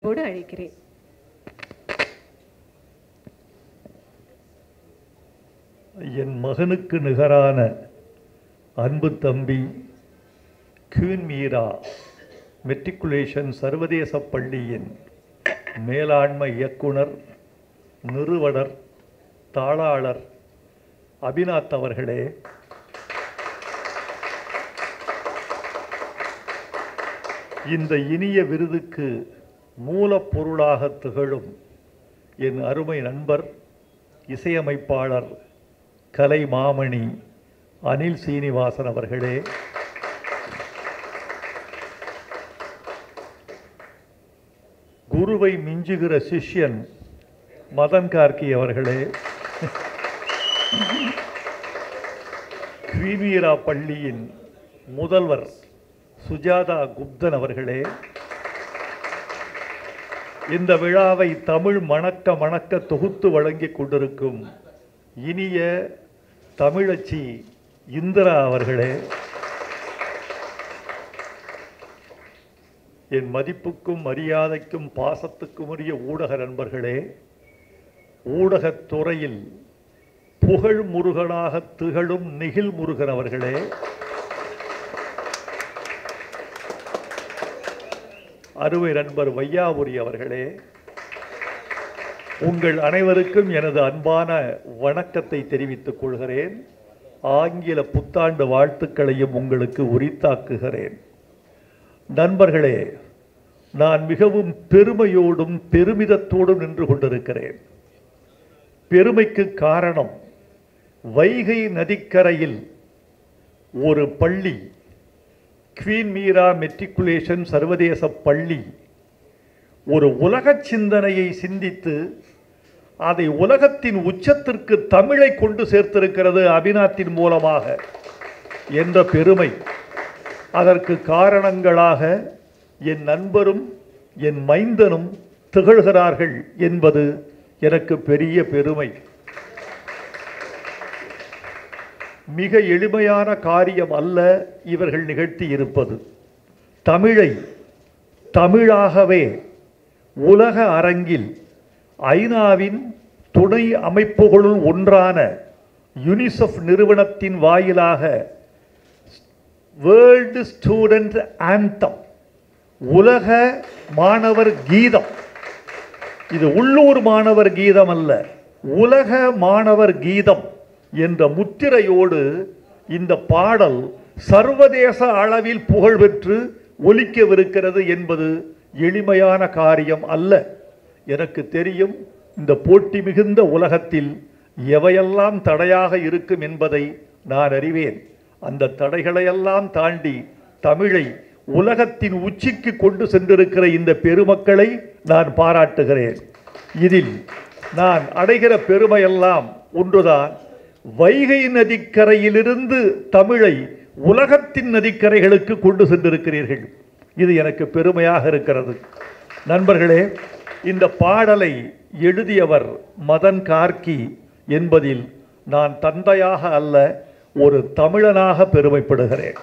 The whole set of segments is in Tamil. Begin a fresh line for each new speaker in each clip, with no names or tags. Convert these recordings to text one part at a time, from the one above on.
ஓடு அழைக்கிறேன்
என் மகனுக்கு நிகரான அன்பு தம்பி குயின் மீரா மெட்ரிகுலேஷன் சர்வதேச பள்ளியின் மேலாண்மை இயக்குனர் நிறுவனர் தாளாளர் அபிநாத் அவர்களே இந்த இனிய விருதுக்கு மூலப்பொருளாக திகழும் என் அருமை நண்பர் இசையமைப்பாளர் கலை மாமணி அனில் சீனிவாசன் அவர்களே குருவை மிஞ்சுகிற சிஷ்யன் மதன் கார்கி அவர்களே குவீமீரா பள்ளியின் முதல்வர் சுஜாதா குப்தன் அவர்களே இந்த விழாவை தமிழ் மணக்க மணக்க தொகுத்து வழங்கிக் கொண்டிருக்கும் இனிய தமிழச்சி இந்திரா அவர்களே என் மதிப்புக்கும் மரியாதைக்கும் பாசத்துக்கும் உரிய ஊடக நண்பர்களே ஊடகத் துறையில் புகழ் முருகனாக திகழும் நெகிழ் முருகன் அவர்களே அருமை நண்பர் வையாபுரி அவர்களே உங்கள் அனைவருக்கும் எனது அன்பான வணக்கத்தை தெரிவித்துக் கொள்கிறேன் ஆங்கில புத்தாண்டு வாழ்த்துக்களையும் உங்களுக்கு உரித்தாக்குகிறேன் நண்பர்களே நான் மிகவும் பெருமையோடும் பெருமிதத்தோடும் நின்று கொண்டிருக்கிறேன் பெருமைக்கு காரணம் வைகை நதிக்கரையில் ஒரு பள்ளி குவீன் மீரா மெட்ரிகுலேஷன் சர்வதேச பள்ளி ஒரு உலகச் சிந்தனையை சிந்தித்து அதை உலகத்தின் உச்சத்திற்கு தமிழை கொண்டு சேர்த்திருக்கிறது அபிநாத்தின் மூலமாக என்ற பெருமை அதற்கு காரணங்களாக என் நண்பரும் என் மைந்தனும் திகழ்கிறார்கள் என்பது எனக்கு பெரிய பெருமை மிக எளிமையான காரியம் அல்ல இவர்கள் நிகழ்த்தி இருப்பது தமிழை தமிழாகவே உலக அரங்கில் ஐநாவின் துணை அமைப்புகளுள் ஒன்றான யுனிசெஃப் நிறுவனத்தின் வாயிலாக வேர்ல்டு ஸ்டூடெண்ட் ஆந்தம் உலக மாணவர் கீதம் இது உள்ளூர் மாணவர் கீதம் அல்ல உலக மாணவர் கீதம் என்ற முத்திரையோடு இந்த பாடல் சர்வதேச அளவில் புகழ் பெற்று ஒலிக்கவிருக்கிறது என்பது எளிமையான காரியம் அல்ல எனக்கு தெரியும் இந்த போட்டி மிகுந்த உலகத்தில் எவையெல்லாம் தடையாக இருக்கும் என்பதை நான் அறிவேன் அந்த தடைகளையெல்லாம் தாண்டி தமிழை உலகத்தின் உச்சிக்கு கொண்டு சென்றிருக்கிற இந்த பெருமக்களை நான் பாராட்டுகிறேன் இதில் நான் அடைகிற பெருமையெல்லாம் ஒன்றுதான் வைகை நதிக்கரையிலிருந்து தமிழை உலகத்தின் நதிக்கரைகளுக்கு கொண்டு சென்றிருக்கிறீர்கள் இது எனக்கு பெருமையாக இருக்கிறது நண்பர்களே இந்த பாடலை எழுதியவர் மதன் கார்கி என்பதில் நான் தந்தையாக அல்ல ஒரு தமிழனாக பெருமைப்படுகிறேன்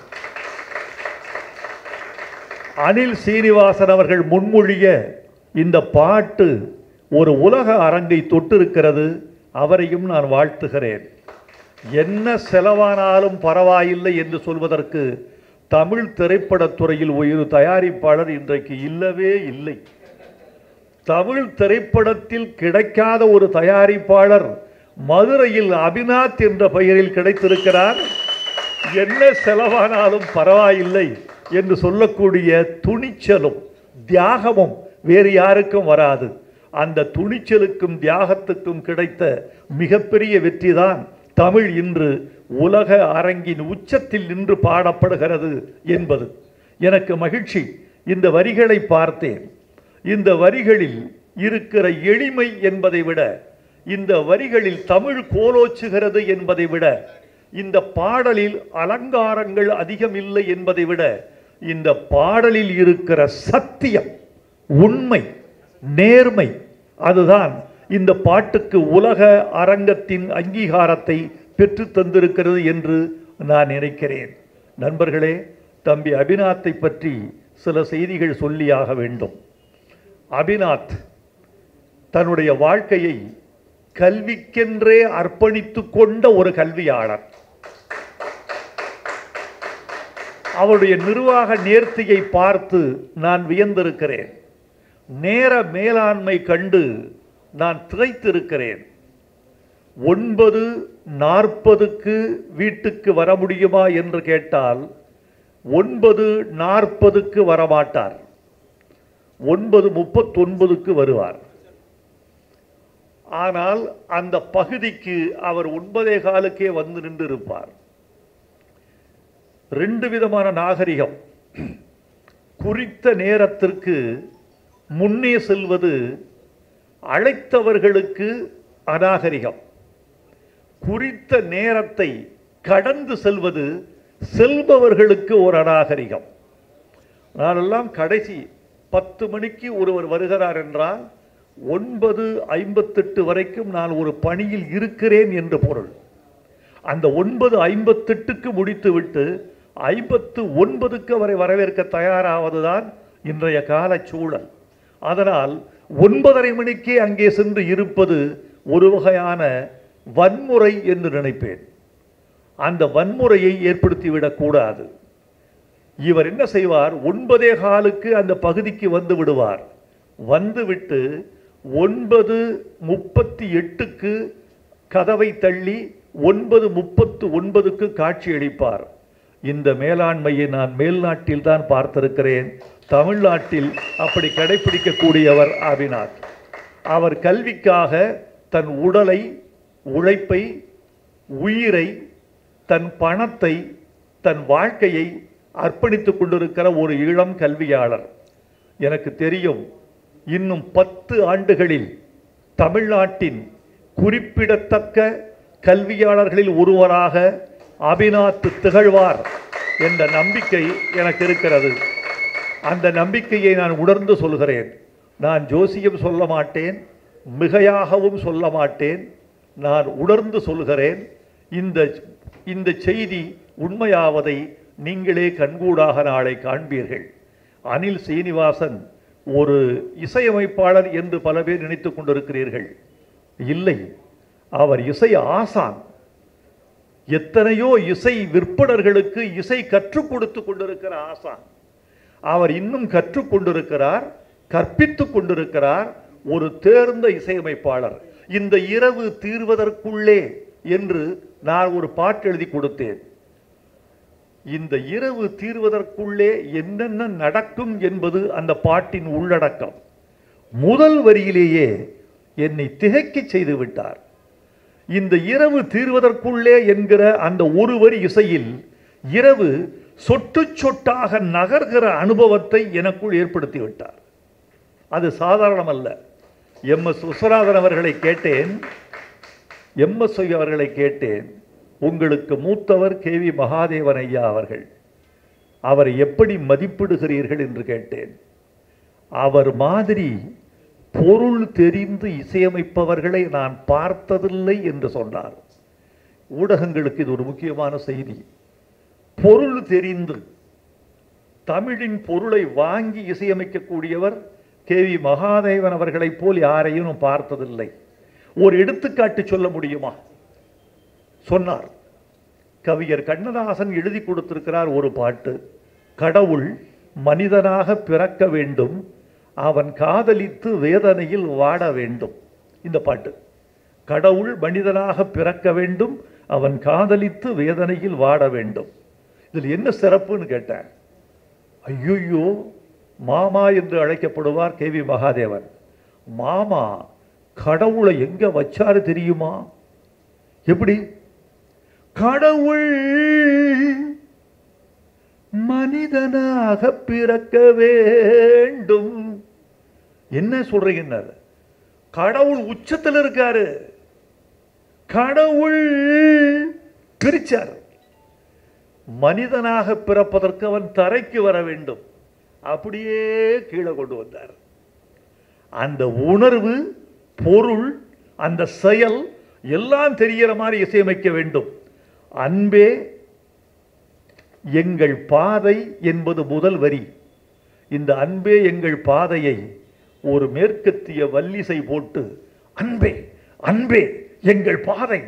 அனில் சீனிவாசன் அவர்கள் முன்மொழிய இந்த பாட்டு ஒரு உலக அரங்கை தொட்டிருக்கிறது அவரையும் நான் வாழ்த்துகிறேன் என்ன செலவானாலும் பரவாயில்லை என்று சொல்வதற்கு தமிழ் திரைப்படத் துறையில் ஒரு தயாரிப்பாளர் இன்றைக்கு இல்லவே இல்லை தமிழ் திரைப்படத்தில் கிடைக்காத ஒரு தயாரிப்பாளர் மதுரையில் அபிநாத் என்ற பெயரில் கிடைத்திருக்கிறார் என்ன செலவானாலும் பரவாயில்லை என்று சொல்லக்கூடிய துணிச்சலும் தியாகமும் வேறு யாருக்கும் வராது அந்த துணிச்சலுக்கும் தியாகத்துக்கும் கிடைத்த மிகப்பெரிய வெற்றிதான் தமிழ் இன்று உலக அரங்கின் உச்சத்தில் நின்று பாடப்படுகிறது என்பது எனக்கு மகிழ்ச்சி இந்த வரிகளை பார்த்தேன் இந்த வரிகளில் இருக்கிற எளிமை என்பதை விட இந்த வரிகளில் தமிழ் கோலோச்சுகிறது என்பதை விட இந்த பாடலில் அலங்காரங்கள் அதிகம் இல்லை என்பதை விட இந்த பாடலில் இருக்கிற சத்தியம் உண்மை நேர்மை அதுதான் இந்த பாட்டுக்கு உலக அரங்கத்தின் அங்கீகாரத்தை பெற்று தந்திருக்கிறது என்று நான் நினைக்கிறேன் நண்பர்களே தம்பி அபிநாத்தை பற்றி சில செய்திகள் சொல்லியாக வேண்டும் அபிநாத் தன்னுடைய வாழ்க்கையை கல்விக்கென்றே அர்ப்பணித்துக் கொண்ட ஒரு கல்வியாளர் அவருடைய நிர்வாக நேர்த்தியை பார்த்து நான் வியந்திருக்கிறேன் நேர மேலாண்மை கண்டு நான் திகைத்திருக்கிறேன் ஒன்பது நாற்பதுக்கு வீட்டுக்கு வர முடியுமா என்று கேட்டால் ஒன்பது நாற்பதுக்கு வரமாட்டார் ஒன்பது முப்பத்தொன்பதுக்கு வருவார் ஆனால் அந்த பகுதிக்கு அவர் ஒன்பதே காலுக்கே வந்து நின்று இருப்பார் ரெண்டு விதமான நாகரிகம் குறித்த நேரத்திற்கு முன்னே செல்வது அழைத்தவர்களுக்கு அநாகரிகம் குறித்த நேரத்தை கடந்து செல்வது செல்பவர்களுக்கு ஒரு அநாகரிகம் நானெல்லாம் கடைசி பத்து மணிக்கு ஒருவர் வருகிறார் என்றால் ஒன்பது ஐம்பத்தெட்டு வரைக்கும் நான் ஒரு பணியில் இருக்கிறேன் என்று பொருள் அந்த ஒன்பது ஐம்பத்தெட்டுக்கு முடித்துவிட்டு ஐம்பத்து ஒன்பதுக்கு அவரை வரவேற்க தயாராவதுதான் இன்றைய கால சூழல் அதனால் ஒன்பதரை மணிக்கே அங்கே சென்று இருப்பது ஒரு வகையான வன்முறை என்று நினைப்பேன் அந்த வன்முறையை ஏற்படுத்திவிடக் கூடாது இவர் என்ன செய்வார் ஒன்பதே காலுக்கு அந்த பகுதிக்கு வந்து விடுவார் வந்துவிட்டு ஒன்பது முப்பத்தி எட்டுக்கு கதவை தள்ளி ஒன்பது முப்பத்து ஒன்பதுக்கு காட்சியளிப்பார் இந்த மேலாண்மையை நான் மேல்நாட்டில் தான் பார்த்திருக்கிறேன் தமிழ்நாட்டில் அப்படி கடைபிடிக்கக்கூடியவர் அபிநாத் அவர் கல்விக்காக தன் உடலை உழைப்பை உயிரை தன் பணத்தை தன் வாழ்க்கையை அர்ப்பணித்துக் கொண்டிருக்கிற ஒரு இளம் கல்வியாளர் எனக்கு தெரியும் இன்னும் பத்து ஆண்டுகளில் தமிழ்நாட்டின் குறிப்பிடத்தக்க கல்வியாளர்களில் ஒருவராக அபிநாத் திகழ்வார் என்ற நம்பிக்கை எனக்கு இருக்கிறது அந்த நம்பிக்கையை நான் உணர்ந்து சொல்கிறேன் நான் ஜோசியம் சொல்ல மாட்டேன் மிகையாகவும் சொல்ல மாட்டேன் நான் உணர்ந்து சொல்கிறேன் இந்த இந்த செய்தி உண்மையாவதை நீங்களே கண்கூடாக நாளை காண்பீர்கள் அனில் சீனிவாசன் ஒரு இசையமைப்பாளர் என்று பல பேர் நினைத்துக் கொண்டிருக்கிறீர்கள் இல்லை அவர் இசை ஆசான் எத்தனையோ இசை விற்பனர்களுக்கு இசை கற்றுக் கொடுத்து கொண்டிருக்கிற ஆசான் அவர் இன்னும் கற்றுக் கொண்டிருக்கிறார் கற்பித்துக் கொண்டிருக்கிறார் ஒரு தேர்ந்த இசையமைப்பாளர் இந்த இரவு தீர்வதற்குள்ளே என்று நான் ஒரு பாட்டு எழுதி கொடுத்தேன் இந்த இரவு தீர்வதற்குள்ளே என்னென்ன நடக்கும் என்பது அந்த பாட்டின் உள்ளடக்கம் முதல் வரியிலேயே என்னை திகைக்கச் செய்து விட்டார் இந்த இரவு தீர்வதற்குள்ளே என்கிற அந்த ஒரு வரி இசையில் இரவு சொட்டு சொட்டாக நகர்கிற அனுபவத்தை எனக்குள் ஏற்படுத்தி விட்டார் அது சாதாரணமல்ல எம் எஸ் விஸ்வநாதன் அவர்களை கேட்டேன் எம் எஸ் அவர்களை கேட்டேன் உங்களுக்கு மூத்தவர் கே வி மகாதேவன் ஐயா அவர்கள் அவரை எப்படி மதிப்பிடுகிறீர்கள் என்று கேட்டேன் அவர் மாதிரி பொருள் தெரிந்து இசையமைப்பவர்களை நான் பார்த்ததில்லை என்று சொன்னார் ஊடகங்களுக்கு இது ஒரு முக்கியமான செய்தி பொருள் தெரிந்து தமிழின் பொருளை வாங்கி இசையமைக்கக்கூடியவர் கே வி மகாதேவன் அவர்களைப் போல் யாரையும் நான் பார்த்ததில்லை ஒரு எடுத்துக்காட்டு சொல்ல முடியுமா சொன்னார் கவிஞர் கண்ணதாசன் எழுதி கொடுத்திருக்கிறார் ஒரு பாட்டு கடவுள் மனிதனாக பிறக்க வேண்டும் அவன் காதலித்து வேதனையில் வாட வேண்டும் இந்த பாட்டு கடவுள் மனிதனாக பிறக்க வேண்டும் அவன் காதலித்து வேதனையில் வாட வேண்டும் இதில் என்ன சிறப்புன்னு கேட்டேன் ஐயோ மாமா என்று அழைக்கப்படுவார் கே வி மகாதேவன் மாமா கடவுளை எங்க வச்சாரு தெரியுமா எப்படி கடவுள் மனிதனாக பிறக்க வேண்டும் என்ன சொல்றீங்க கடவுள் உச்சத்தில் இருக்காரு கடவுள் பிரிச்சார் மனிதனாக பிறப்பதற்கு அவன் தரைக்கு வர வேண்டும் அப்படியே கீழே கொண்டு வந்தார் அந்த உணர்வு பொருள் அந்த செயல் எல்லாம் தெரிகிற மாதிரி இசையமைக்க வேண்டும் அன்பே எங்கள் பாதை என்பது முதல் வரி இந்த அன்பே எங்கள் பாதையை ஒரு மேற்கத்திய வல்லிசை போட்டு அன்பே அன்பே எங்கள் பாதை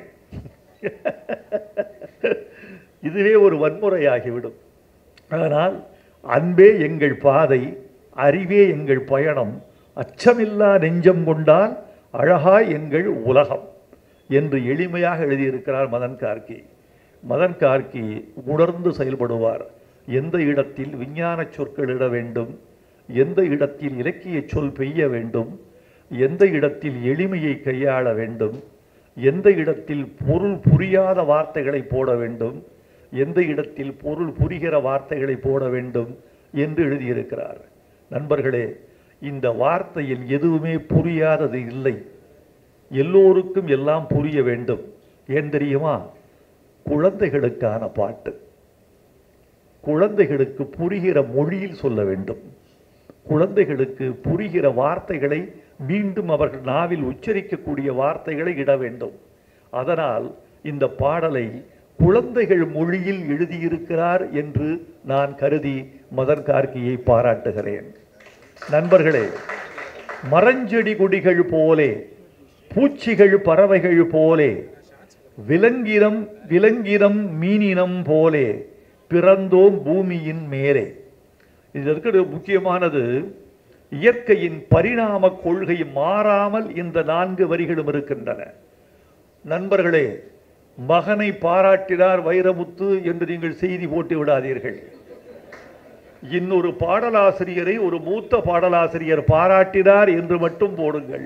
இதுவே ஒரு வன்முறையாகிவிடும் ஆனால் அன்பே எங்கள் பாதை அறிவே எங்கள் பயணம் அச்சமில்லா நெஞ்சம் கொண்டால் அழகாய் எங்கள் உலகம் என்று எளிமையாக எழுதியிருக்கிறார் மதன் கார்கி மதன் கார்கி உணர்ந்து செயல்படுவார் எந்த இடத்தில் விஞ்ஞான சொற்கள் இட வேண்டும் எந்த இடத்தில் இலக்கிய சொல் பெய்ய வேண்டும் எந்த இடத்தில் எளிமையை கையாள வேண்டும் எந்த இடத்தில் பொருள் புரியாத வார்த்தைகளை போட வேண்டும் எந்த இடத்தில் பொருள் புரிகிற வார்த்தைகளை போட வேண்டும் என்று எழுதியிருக்கிறார் நண்பர்களே இந்த வார்த்தையில் எதுவுமே புரியாதது இல்லை எல்லோருக்கும் எல்லாம் புரிய வேண்டும் ஏன் தெரியுமா குழந்தைகளுக்கான பாட்டு குழந்தைகளுக்கு புரிகிற மொழியில் சொல்ல வேண்டும் குழந்தைகளுக்கு புரிகிற வார்த்தைகளை மீண்டும் அவர்கள் நாவில் உச்சரிக்கக்கூடிய வார்த்தைகளை இட வேண்டும் அதனால் இந்த பாடலை குழந்தைகள் மொழியில் எழுதியிருக்கிறார் என்று நான் கருதி மதன் கார்கியை பாராட்டுகிறேன் நண்பர்களே மரஞ்செடி கொடிகள் போலே பூச்சிகள் பறவைகள் போலே விலங்கினம் விலங்கினம் மீனினம் போலே பிறந்தோம் பூமியின் மேலே இது இருக்கிற முக்கியமானது இயற்கையின் பரிணாம கொள்கை மாறாமல் இந்த நான்கு வரிகளும் இருக்கின்றன நண்பர்களே மகனை பாராட்டினார் வைரமுத்து என்று நீங்கள் செய்தி போட்டு விடாதீர்கள் இன்னொரு பாடலாசிரியரை ஒரு மூத்த பாடலாசிரியர் பாராட்டினார் என்று மட்டும் போடுங்கள்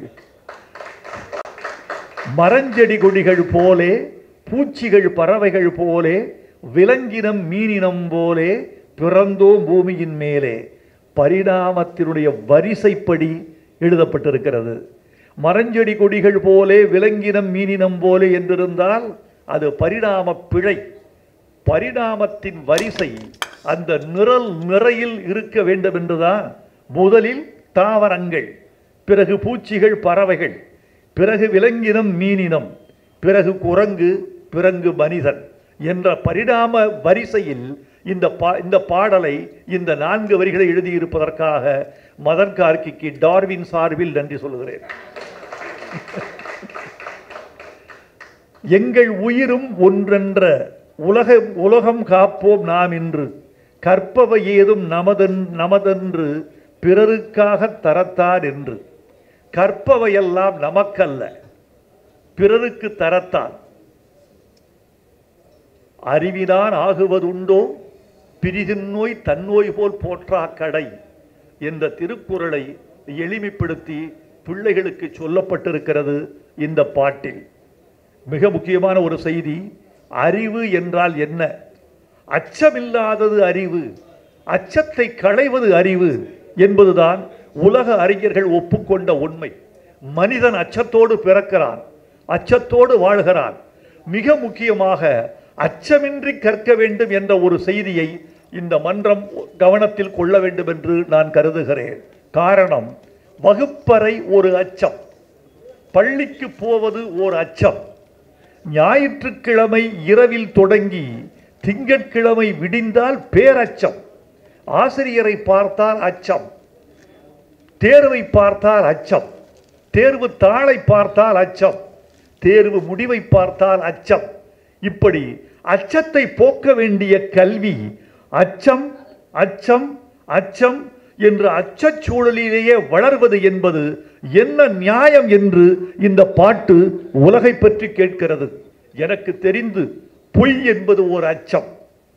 மரஞ்செடி கொடிகள் போலே பூச்சிகள் பறவைகள் போலே விலங்கினம் மீனினம் போலே பிறந்தோம் பூமியின் மேலே பரிணாமத்தினுடைய வரிசைப்படி எழுதப்பட்டிருக்கிறது மரஞ்செடி கொடிகள் போலே விலங்கினம் மீனினம் போலே என்றிருந்தால் அது பரிணாம பிழை பரிணாமத்தின் வரிசை அந்த நிரல் நிறையில் இருக்க வேண்டும் என்றுதான் முதலில் தாவரங்கள் பிறகு பூச்சிகள் பறவைகள் பிறகு விலங்கினம் மீனினம் பிறகு குரங்கு பிறகு மனிதன் என்ற பரிணாம வரிசையில் இந்த பா இந்த பாடலை இந்த நான்கு வரிகளை எழுதியிருப்பதற்காக மதன் கார்கிக்கு டார்வின் சார்பில் நன்றி சொல்கிறேன் எங்கள் உயிரும் ஒன்றென்ற உலக உலகம் காப்போம் நாம் இன்று கற்பவை ஏதும் நமதன் நமதென்று பிறருக்காக தரத்தான் என்று கற்பவையெல்லாம் நமக்கல்ல பிறருக்கு தரத்தான் அறிவினான் ஆகுவதுண்டோ பிரிதின்னோய் தன்னோய் போல் போற்றா கடை என்ற திருக்குறளை எளிமைப்படுத்தி பிள்ளைகளுக்கு சொல்லப்பட்டிருக்கிறது இந்த பாட்டில் மிக முக்கியமான ஒரு செய்தி அறிவு என்றால் என்ன அச்சமில்லாதது அறிவு அச்சத்தை களைவது அறிவு என்பதுதான் உலக அறிஞர்கள் ஒப்புக்கொண்ட உண்மை மனிதன் அச்சத்தோடு பிறக்கிறான் அச்சத்தோடு வாழ்கிறான் மிக முக்கியமாக அச்சமின்றி கற்க வேண்டும் என்ற ஒரு செய்தியை இந்த மன்றம் கவனத்தில் கொள்ள வேண்டும் என்று நான் கருதுகிறேன் காரணம் வகுப்பறை ஒரு அச்சம் பள்ளிக்கு போவது ஓர் அச்சம் ஞாயிற்றுக்கிழமை இரவில் தொடங்கி திங்கட்கிழமை விடிந்தால் பேரச்சம் ஆசிரியரை பார்த்தால் அச்சம் தேர்வை பார்த்தால் அச்சம் தேர்வு தாளை பார்த்தால் அச்சம் தேர்வு முடிவை பார்த்தால் அச்சம் இப்படி அச்சத்தை போக்க வேண்டிய கல்வி அச்சம் அச்சம் அச்சம் என்று அச்சச் சூழலிலேயே வளர்வது என்பது என்ன நியாயம் என்று இந்த பாட்டு உலகை பற்றி கேட்கிறது எனக்கு தெரிந்து பொய் என்பது ஒரு அச்சம்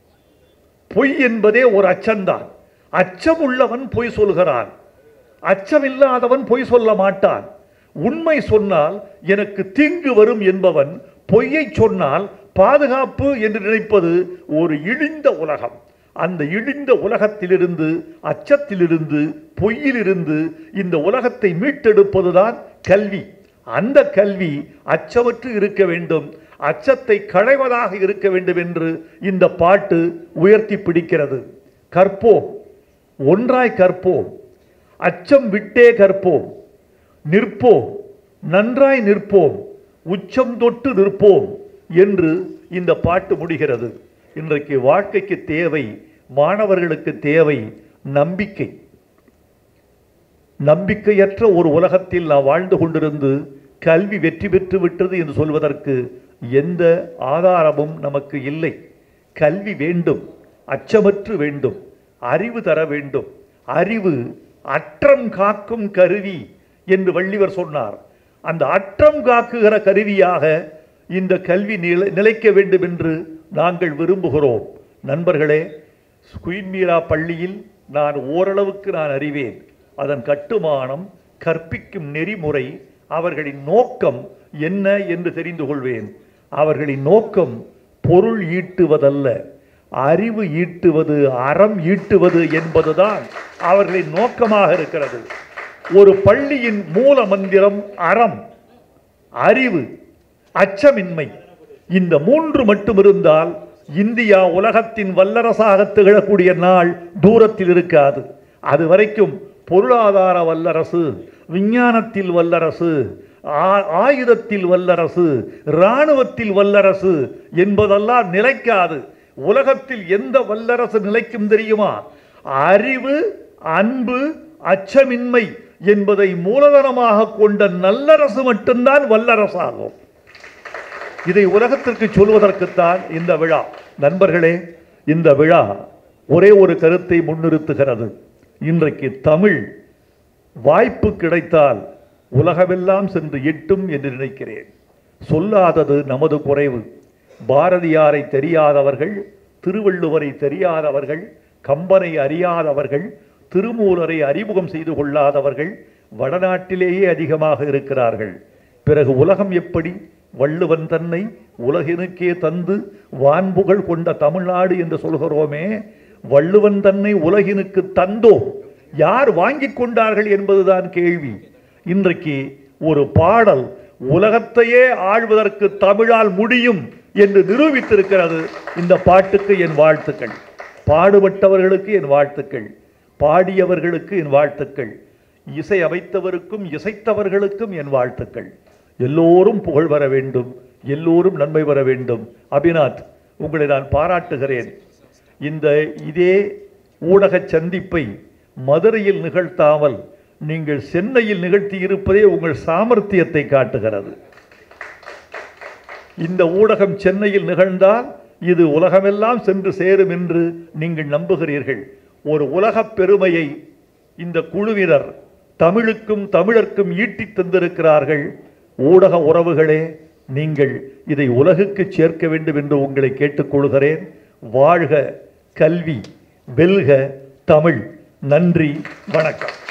பொய் என்பதே ஒரு அச்சம்தான் அச்சம் உள்ளவன் பொய் சொல்கிறான் அச்சமில்லாதவன் பொய் சொல்ல மாட்டான் உண்மை சொன்னால் எனக்கு தீங்கு வரும் என்பவன் பொய்யை சொன்னால் பாதுகாப்பு என்று நினைப்பது ஒரு இழிந்த உலகம் அந்த இழிந்த உலகத்திலிருந்து அச்சத்திலிருந்து பொய்யிலிருந்து இந்த உலகத்தை மீட்டெடுப்பதுதான் கல்வி அந்த கல்வி அச்சமற்று இருக்க வேண்டும் அச்சத்தை களைவதாக இருக்க வேண்டும் என்று இந்த பாட்டு உயர்த்தி பிடிக்கிறது கற்போம் ஒன்றாய் கற்போம் அச்சம் விட்டே கற்போம் நிற்போம் நன்றாய் நிற்போம் உச்சம் தொட்டு நிற்போம் என்று இந்த பாட்டு முடிகிறது இன்றைக்கு வாழ்க்கைக்கு தேவை மாணவர்களுக்கு தேவை நம்பிக்கை நம்பிக்கையற்ற ஒரு உலகத்தில் நாம் வாழ்ந்து கொண்டிருந்து கல்வி வெற்றி பெற்று விட்டது என்று சொல்வதற்கு எந்த ஆதாரமும் நமக்கு இல்லை கல்வி வேண்டும் அச்சமற்று வேண்டும் அறிவு தர வேண்டும் அறிவு அற்றம் காக்கும் கருவி என்று வள்ளிவர் சொன்னார் அந்த அற்றம் காக்குகிற கருவியாக இந்த கல்வி நிலை நிலைக்க வேண்டும் என்று நாங்கள் விரும்புகிறோம் நண்பர்களே குயின் மீரா பள்ளியில் நான் ஓரளவுக்கு நான் அறிவேன் அதன் கட்டுமானம் கற்பிக்கும் நெறிமுறை அவர்களின் நோக்கம் என்ன என்று தெரிந்து கொள்வேன் அவர்களின் நோக்கம் பொருள் ஈட்டுவதல்ல அறிவு ஈட்டுவது அறம் ஈட்டுவது என்பதுதான் அவர்களின் நோக்கமாக இருக்கிறது ஒரு பள்ளியின் மூல மந்திரம் அறம் அறிவு அச்சமின்மை இந்த மூன்று மட்டும் இருந்தால் இந்தியா உலகத்தின் வல்லரசாக திகழக்கூடிய நாள் தூரத்தில் இருக்காது அது வரைக்கும் பொருளாதார வல்லரசு விஞ்ஞானத்தில் வல்லரசு ஆ- ஆயுதத்தில் வல்லரசு இராணுவத்தில் வல்லரசு என்பதெல்லாம் நிலைக்காது உலகத்தில் எந்த வல்லரசு நிலைக்கும் தெரியுமா அறிவு அன்பு அச்சமின்மை என்பதை மூலதனமாக கொண்ட நல்லரசு மட்டும்தான் வல்லரசாகும் இதை உலகத்திற்கு சொல்வதற்குத்தான் இந்த விழா நண்பர்களே இந்த விழா ஒரே ஒரு கருத்தை முன்னிறுத்துகிறது இன்றைக்கு தமிழ் வாய்ப்பு கிடைத்தால் உலகமெல்லாம் சென்று எட்டும் என்று நினைக்கிறேன் சொல்லாதது நமது குறைவு பாரதியாரை தெரியாதவர்கள் திருவள்ளுவரை தெரியாதவர்கள் கம்பனை அறியாதவர்கள் திருமூலரை அறிமுகம் செய்து கொள்ளாதவர்கள் வடநாட்டிலேயே அதிகமாக இருக்கிறார்கள் பிறகு உலகம் எப்படி வள்ளுவன் தன்னை உலகினுக்கே தந்து வான்புகழ் கொண்ட தமிழ்நாடு என்று சொல்கிறோமே வள்ளுவன் தன்னை உலகினுக்கு தந்தோம் யார் வாங்கிக் கொண்டார்கள் என்பதுதான் கேள்வி இன்றைக்கு ஒரு பாடல் உலகத்தையே ஆழ்வதற்கு தமிழால் முடியும் என்று நிரூபித்திருக்கிறது இந்த பாட்டுக்கு என் வாழ்த்துக்கள் பாடுபட்டவர்களுக்கு என் வாழ்த்துக்கள் பாடியவர்களுக்கு என் வாழ்த்துக்கள் இசை அமைத்தவருக்கும் இசைத்தவர்களுக்கும் என் வாழ்த்துக்கள் எல்லோரும் புகழ் வர வேண்டும் எல்லோரும் நன்மை வர வேண்டும் அபிநாத் உங்களை நான் பாராட்டுகிறேன் இந்த இதே ஊடக சந்திப்பை மதுரையில் நிகழ்த்தாமல் நீங்கள் சென்னையில் நிகழ்த்தி இருப்பதே உங்கள் சாமர்த்தியத்தை காட்டுகிறது இந்த ஊடகம் சென்னையில் நிகழ்ந்தால் இது உலகமெல்லாம் சென்று சேரும் என்று நீங்கள் நம்புகிறீர்கள் ஒரு உலகப் பெருமையை இந்த குழுவினர் தமிழுக்கும் தமிழர்க்கும் ஈட்டித் தந்திருக்கிறார்கள் ஊடக உறவுகளே நீங்கள் இதை உலகுக்கு சேர்க்க வேண்டும் என்று உங்களை கேட்டுக்கொள்கிறேன் வாழ்க கல்வி வெல்க தமிழ் நன்றி வணக்கம்